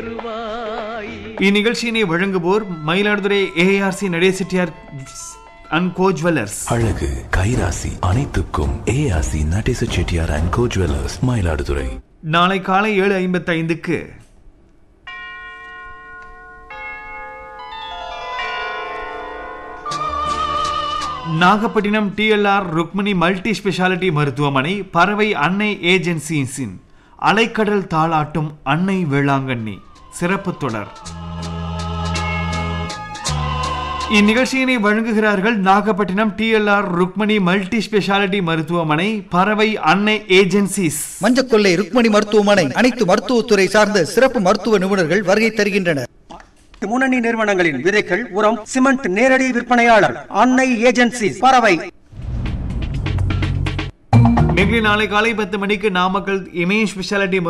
இந்நிகழ்ச்சியினை வழங்குவோர் Mayiladuthurai ARC Nadesa Chettiar and co jewellers அழகு கைராசி அனைத்துக்கும் ARC Nadesa Chettiar and co jewellers Mayiladuthurai நாளை காலை ஏழு ஐம்பத்தி ஐந்துக்கு Nagapattinam DLR Rukmini multi speciality மருத்துவமனை பறவை அன்னை ஏஜென்சிஸின் அலைக்கடல் தாளாட்டும் அன்னை வேளாங்கண்ணி சிறப்பு தொடர் இந்நிகழ்ச்சியினை வழங்குகிறார்கள் Nagapattinam DLR Rukmani multi speciality மருத்துவமனை பறவை அன்னை ஏஜென்சிஸ் மஞ்சக்கொள்ளை ருக்மணி மருத்துவமனை அனைத்து மருத்துவத்துறை சார்ந்த சிறப்பு மருத்துவ நிபுணர்கள் வருகை தருகின்றனர் முன்னணி நிறுவனங்களின் விதைகள் உரம் சிமெண்ட் நேரடி விற்பனையாளர் அன்னை ஏஜென்சி பறவை நெகிழி நாளை காலை பத்து மணிக்கு நாமக்கல் இமேஜ் ஸ்பெஷாலிட்டி